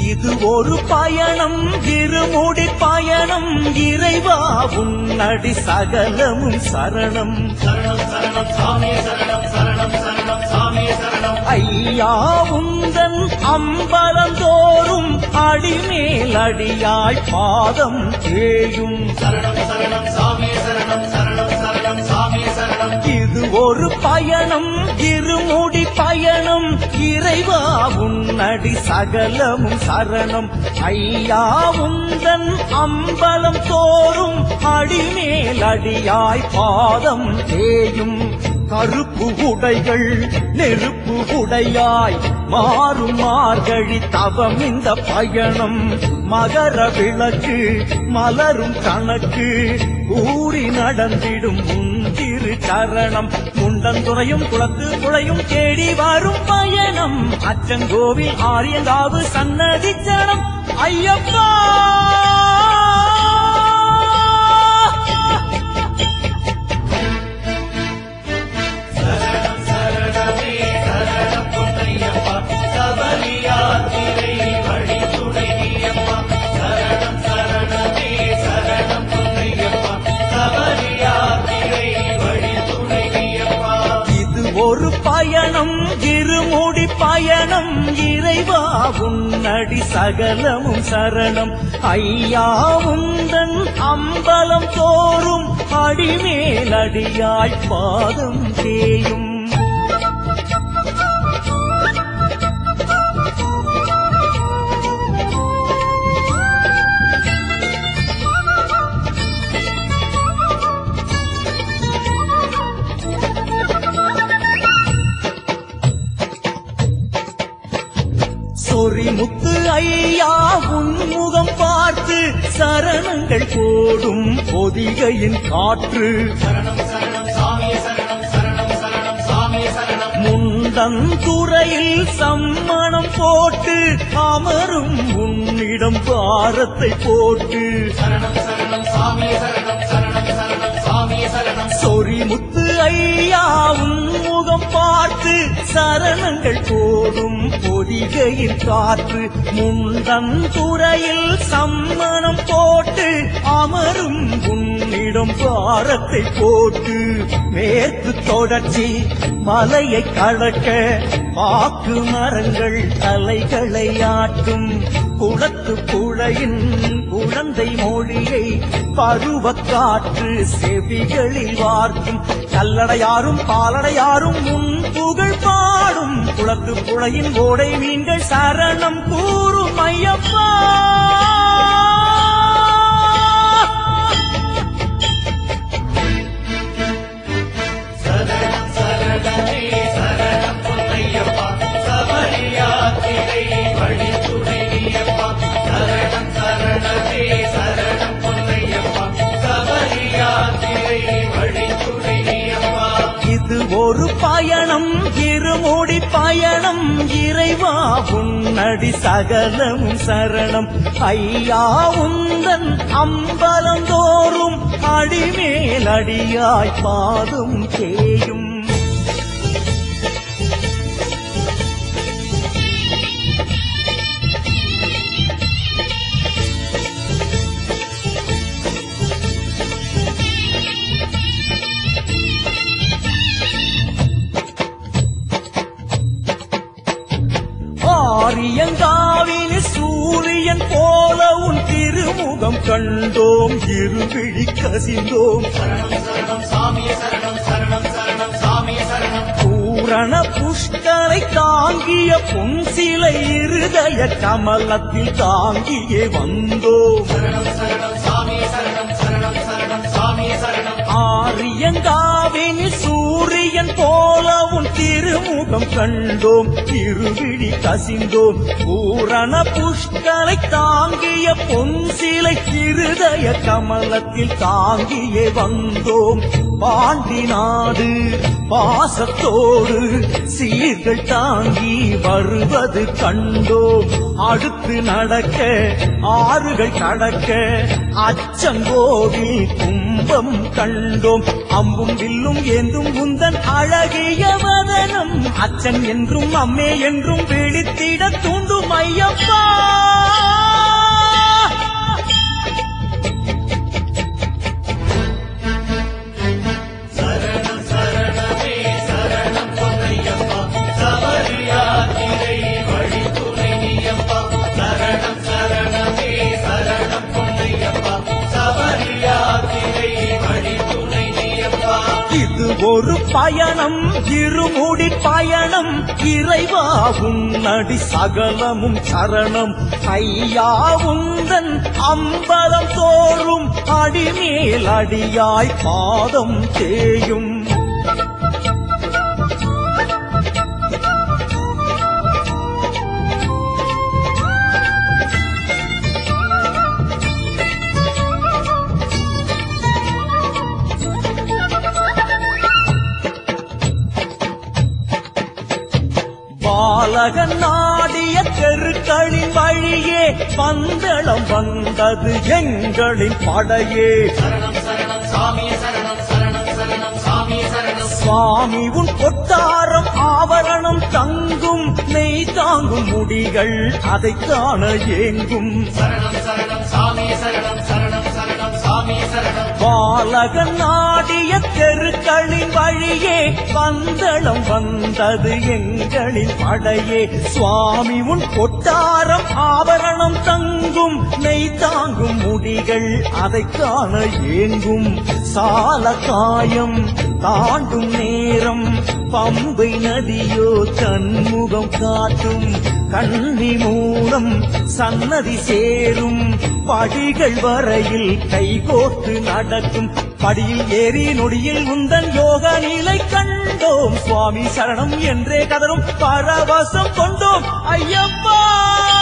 இது ஒரு பயணம் இருமுடி பயணம் இறைவா உன்னடி சகலமும் சரணம் சரணம் சரணம் சாமி சரணம் சரணம் சரணம் சாமி சரணம் ஐயா உந்தன் அம்பலந்தோறும் அடிமேல் அடியாய் பாதம் தேயும் சரணம் சரணம் சாமி சரணம் சரணம் சரணம் சாமி சரணம் இது ஒரு பயணம் இருமுடி பயணம் இறைவா உன்னடி சகலமும் சரணம் ஐயா உந்தன் அம்பலம் தோறும் அடிமேல் அடியாய் பாதம் தேயும் கருப்பு உடைகள் நெருப்பு உடையாய் மாறும் மார்கழி தவம் இந்த பயணம் மகர விளக்கு மலரும் கணக்கு ஊறி நடந்திடும் முந்திரு சரணம் முண்டந்துறையும் குளத்து குழையும் தேடி வரும் பயணம் அச்சங்கோவில் ஆரியங்காவு சன்னதி சரணம் ஐயப்பா சரணம் சரணமே சரணம் பொன்னையப்பா சபரியாத்திரை வழி துணையப்பா சரணம் சரணமே சரணம் பொன்னையப்பா சபரியாத்திரை வழி துணையப்பா இது ஒரு பயணம் இருமுடி பயணம் இறைவா உன்னடி சகலமும் சரணம் ஐயா உந்தன் அம்பலம் தோறும் அடிமேல் அடியாய் பாதம் தேயும் சொரிமுத்து ஐயா உன்முகம் பார்த்து சரணங்கள் போடும் பொதிகையின் காற்று சரணம் சரணம் சாமி சரணம் சரணம் சரணம் சாமி சரணம் முண்டந்துறையில் சம்மணம் போட்டு அமரும் உன்னிடம் பாரத்தை போட்டு சரணம் சரணம் சாமி சரணம் சரணம் சரணம் சாமி சரணம் சொரிமுத்து ஐயா உன்முகம் பார்த்து சரணங்கள் போடும் பொதிகையில் காற்று முண்டந்துறையில் சம்மணம் போட்டு அமரும் உன்னிடம் பாரத்தை போட்டு மேற்கு தொடர்ச்சி மலையை கடக்க பாக்கு மரங்கள் தலைகளை ஆட்டும் குளத்து புழையின் குழந்தை மொழியை பருவக் காற்று செவிகளில் வார்க்கும் கல்லடையாரும் பாலடையாரும் முன் புகழ் பாடும் குளத்து புழையின் ஓடை மீன்கள் சரணம் கூறும் ஐயப்பா சரணம் சரணமே சரணம் பொன்னையப்பா சபரியாத்திரை வழி துணையப்பா சரணம் சரணமே சரணம் பொன்னையப்பா சபரியாத்திரை வழி துணையப்பா இது ஒரு பயணம் இருமுடி பயணம் இறைவா உன்னடி சகலமும் சரணம் ஐயா உந்தன் அம்பலம் தோறும் அடிமேல் அடியாய் பாதம் தேயும் ஆரியங்காவின் சூரியன் போல உன் திருமுகம் கண்டோம் இருவிழி கசிந்தோம் சரணம் சரணம் சாமிய சரணம் சரணம் சரணம் சாமிய சரணம் பூரண புஷ்கரை தாங்கிய பொன் சிலை இருதய கமலத்தில் தாங்கியே வந்தோம் சரணம் சரணம் சாமிய சரணம் சரணம் சரணம் சாமிய சரணம் ஆரியங்காவின் சூரியன் போல உன் திருமுகம் கண்டோம் திருவிழி கசிந்தோம் பூரண புஷ்கரை தாங்கிய பொன் சிலை இருதய கமலத்தில் தாங்கியே வந்தோம் பாண்டி நாடு பாசத்தோடு சீர்கள் தாங்கி வருவது கண்டோம் அடுத்து நடக்க ஆறுகள் கடக்க அச்சங்கோவில் கும்பம் கண்டோம் அம்பும் வில்லும் ஏந்தும் உந்தன் அழகிய வதனம் அச்சன் என்றும் அம்மே என்றும் விழித்திட தூண்டும் ஐயப்பா ஒரு பயணம் இருமுடி பயணம் இறைவா உன்னடி சகலமும் சரணம் ஐயா உந்தன் அம்பலம் தோறும் அடிமேல் அடியாய் பாதம் தேயும் பாலகன் நாடிய தெருக்களின் வழியே பந்தளம் வந்தது எங்களின் படையே சரணம் சரணம் சாமியே சரணம் சரணம் சரணம் சாமியே சரணம் சுவாமி உன் கொட்டாரம் ஆவரணம் தங்கும் நெய் தாங்கும் முடிகள் அதை காண ஏங்கும் சரணம் சரணம் சாமியே சரணம் சரணம் சரணம் சாமியே சரணம் பாலகன் நாடிய தெருக்களின் வழியே பந்தளம் வந்தது எங்களின் படையே சுவாமி உன் கொட்டாரம் ஆபரணம் தங்கும் நெய் தாங்கும் முடிகள் அதை காண ஏங்கும் சால காயம் தாண்டும் நேரம் பம்பை நதியோ தன்முகம் காட்டும் கண்ணி மூலம் சன்னதி சேரும் படிகள் வரையில் கைகோர்த்து நடக்கும் படியில் ஏறி நொடியில் உந்தன் யோக நிலை கண்டோம் சுவாமி சரணம் என்றே கதரும் பரவசம் கொண்டோம் ஐயப்பா